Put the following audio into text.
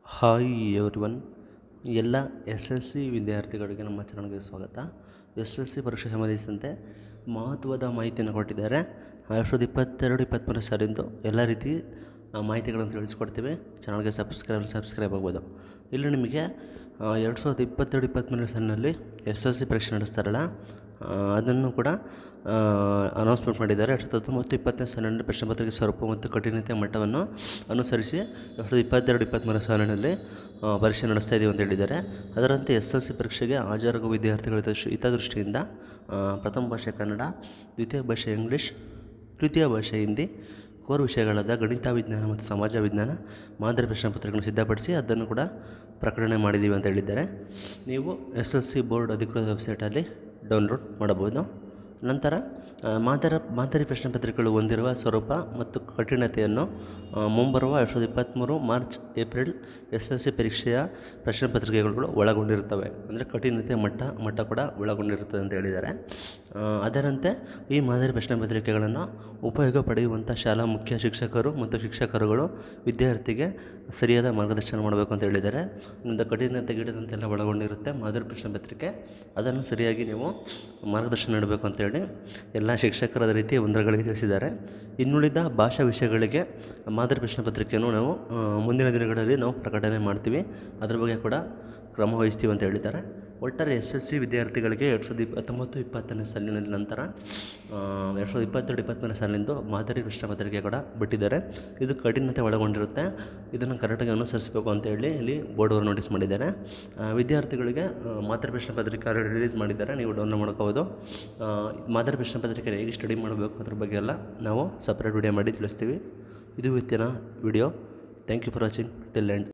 hi everyone ಎಲ್ಲ S L C ವಿದ್ಯಾರ್ಥಿಗಳಿಗೆ ನಮ್ಮ ಚಾನಲ್ಗೆ ಸ್ವಾಗತ ಎಸ್ ಎಲ್ ಸಿ ಪರೀಕ್ಷೆ ಸಂಬಂಧಿಸಿದಂತೆ ಮಹತ್ವದ ಮಾಹಿತಿಯನ್ನು ಕೊಟ್ಟಿದ್ದಾರೆ ಎರಡು ಸಾವಿರದ ಇಪ್ಪತ್ತೆರಡು ಇಪ್ಪತ್ತ್ಮೂರು ಸಾಲಿಂದು ಎಲ್ಲ ರೀತಿ ಆ, ಮಾಹಿತಿಗಳನ್ನು ತಿಳಿಸ್ಕೊಡ್ತೀವಿ ಚಾನಲ್ಗೆ ಸಬ್ಸ್ಕ್ರೈಬ್ ಸಬ್ಸ್ಕ್ರೈಬ್ ಆಗ್ಬೋದು ಇಲ್ಲಿ ನಿಮಗೆ ಆ, ಎರಡು ಸಾವಿರದ ಇಪ್ಪತ್ತೆರಡು ಇಪ್ಪತ್ತ್ಮೂರನೇ ಸಾಲಿನಲ್ಲಿ ಎಸ್ ಎಲ್ ಸಿ ಪರೀಕ್ಷೆ ನಡೆಸ್ತಾರಲ್ಲ ಆ, ಅದನ್ನು ಕೂಡ ಅನೌನ್ಸ್ಮೆಂಟ್ ಮಾಡಿದ್ದಾರೆ ಎರಡು ಸಾವಿರದ ಹತ್ತೊಂಬತ್ತು ಇಪ್ಪತ್ತನೇ ಸಾಲಿನಲ್ಲಿ ಪ್ರಶ್ನೆ ಪತ್ರಿಕೆ ಸ್ವರೂಪ ಮತ್ತು ಕಠಿಣತೆಯ ಮಟ್ಟವನ್ನು ಅನುಸರಿಸಿ ಎರಡು ಸಾವಿರದ ಇಪ್ಪತ್ತೆರಡು ಇಪ್ಪತ್ತ್ಮೂರು ಸಾಲಿನಲ್ಲಿ ಆ, ಪರೀಕ್ಷೆ ನಡೆಸ್ತಾ ಇದ್ದೀವಿ ಅಂತ ಹೇಳಿದ್ದಾರೆ ಅದರಂತೆ ಎಸ್ ಎಲ್ ಸಿ ಪರೀಕ್ಷೆಗೆ ಹಾಜರಾಗುವ ವಿದ್ಯಾರ್ಥಿಗಳ ಹಿತದೃಷ್ಟಿ ಹಿತದೃಷ್ಟಿಯಿಂದ ಆ, ಪ್ರಥಮ ಭಾಷೆ ಕನ್ನಡ ದ್ವಿತೀಯ ಭಾಷೆ ಇಂಗ್ಲೀಷ್ ತೃತೀಯ ಭಾಷೆ ಹಿಂದಿ ಕೋರ್ ವಿಷಯಗಳಾದ ಗಣಿತ ವಿಜ್ಞಾನ ಮತ್ತು ಸಮಾಜ ವಿಜ್ಞಾನ ಮಾದರಿ ಪ್ರಶ್ನೆ ಪತ್ರಿಕೆಗಳನ್ನು ಸಿದ್ಧಪಡಿಸಿ ಅದನ್ನು ಕೂಡ ಪ್ರಕಟಣೆ ಮಾಡಿದ್ದೀವಿ ಅಂತ ಹೇಳಿದ್ದಾರೆ ನೀವು ಎಸ್ ಎಲ್ ಸಿ ಬೋರ್ಡ್ ಅಧಿಕೃತ ವೆಬ್ಸೈಟಲ್ಲಿ ಡೌನ್ಲೋಡ್ ಮಾಡಬಹುದು ನಂತರ ಆ, ಮಾದರ ಮಾದರಿ ಪ್ರಶ್ನೆ ಪತ್ರಿಕೆಗಳು ಹೊಂದಿರುವ ಸ್ವರೂಪ ಮತ್ತು ಕಠಿಣತೆಯನ್ನು ಆ, ಮುಂಬರುವ ಎರಡು ಸಾವಿರದ ಇಪ್ಪತ್ತ್ಮೂರು March April S L C ಪರೀಕ್ಷೆಯ ಪ್ರಶ್ನೆ ಪತ್ರಿಕೆಗಳು ಒಳಗೊಂಡಿರುತ್ತವೆ ಅಂದರೆ ಕಠಿಣತೆ ಮಟ್ಟ ಮಟ್ಟ ಕೂಡ ಒಳಗೊಂಡಿರುತ್ತದೆ ಅಂತ ಹೇಳಿದ್ದಾರೆ ಆ, ಅದರಂತೆ ಈ ಮಾದರಿ ಪ್ರಶ್ನೆ ಪತ್ರಿಕೆಗಳನ್ನು ಉಪಯೋಗ ಪಡೆಯುವಂಥ ಶಾಲಾ ಮುಖ್ಯ ಶಿಕ್ಷಕರು ಮತ್ತು ಶಿಕ್ಷಕರುಗಳು ವಿದ್ಯಾರ್ಥಿಗೆ ಸರಿಯಾದ ಮಾರ್ಗದರ್ಶನ ಮಾಡಬೇಕು ಅಂತ ಹೇಳಿದ್ದಾರೆ ಒಂದು ಕಠಿಣತೆ ಗಿಡದಂತೆಲ್ಲ ಒಳಗೊಂಡಿರುತ್ತೆ ಮಾದರಿ ಪ್ರಶ್ನೆ ಪತ್ರಿಕೆ ಅದನ್ನು ಸರಿಯಾಗಿ ನೀವು ಮಾರ್ಗದರ್ಶನ ನೀಡಬೇಕು ಅಂತೇಳಿ ಎಲ್ಲ ಶಿಕ್ಷಕರು ಅದೇ ರೀತಿ ಒಂದರಗಳಿಗೆ ತಿಳಿಸಿದ್ದಾರೆ ಇನ್ನುಳಿದ ಭಾಷಾ ವಿಷಯಗಳಿಗೆ ಮಾದರಿ ಪ್ರಶ್ನೆ ಪತ್ರಿಕೆಯನ್ನು ನಾವು ಆ, ಮುಂದಿನ ದಿನಗಳಲ್ಲಿ ನಾವು ಪ್ರಕಟಣೆ ಮಾಡ್ತೀವಿ ಅದ್ರ ಬಗ್ಗೆ ಕೂಡ ಕ್ರಮ ವಹಿಸ್ತೀವಿ ಅಂತ ಹೇಳಿದ್ದಾರೆ ಒಟ್ಟಾರೆ ಎಸ್ ಎಸ್ ಸಿ ವಿದ್ಯಾರ್ಥಿಗಳಿಗೆ ಎರಡು ಸಾವಿರದ ಇಪ್ಪತ್ತೊಂಬತ್ತು ಇಪ್ಪತ್ತನೇ ಸಾಲಿನ ನಂತರ ಆ, ಎರಡು ಸಾವಿರದ ಇಪ್ಪತ್ತೆರಡು ಇಪ್ಪತ್ತ್ಮೂರನೇ ಸಾಲಿನಿಂದ ಮಾದರಿ ಪ್ರಶ್ನೆ ಪತ್ರಿಕೆ ಕೂಡ ಬಿಟ್ಟಿದ್ದಾರೆ ಇದು ಕಠಿಣತೆ ಒಳಗೊಂಡಿರುತ್ತೆ ಇದನ್ನು ಕರೆಕ್ಟಾಗಿ ಅನುಸರಿಸಬೇಕು ಅಂತ ಹೇಳಿ ಇಲ್ಲಿ ಬೋರ್ಡ್ ಅವರು ನೋಟಿಸ್ ಮಾಡಿದ್ದಾರೆ ಆ, ವಿದ್ಯಾರ್ಥಿಗಳಿಗೆ ಆ, ಮಾದರಿ ಪ್ರಶ್ನೆ ಪತ್ರಿಕೆ ರಿಲೀಸ್ ಮಾಡಿದ್ದಾರೆ ನೀವು ಡೌನ್ಲೋಡ್ ಮಾಡ್ಕೋಬೋದು ಆ, ಮಾದರಿ ಪ್ರಶ್ನೆ ಪತ್ರಿಕೆ ಹೇಗೆ ಸ್ಟಡಿ ಮಾಡಬೇಕು ಅದ್ರ ಬಗ್ಗೆ ಎಲ್ಲ ನಾವು ಸಪ್ರೇಟ್ ವಿಡಿಯೋ ಮಾಡಿ ತಿಳಿಸ್ತೀವಿ ಇದು ಇವತ್ತಿನ video thank you for watching till end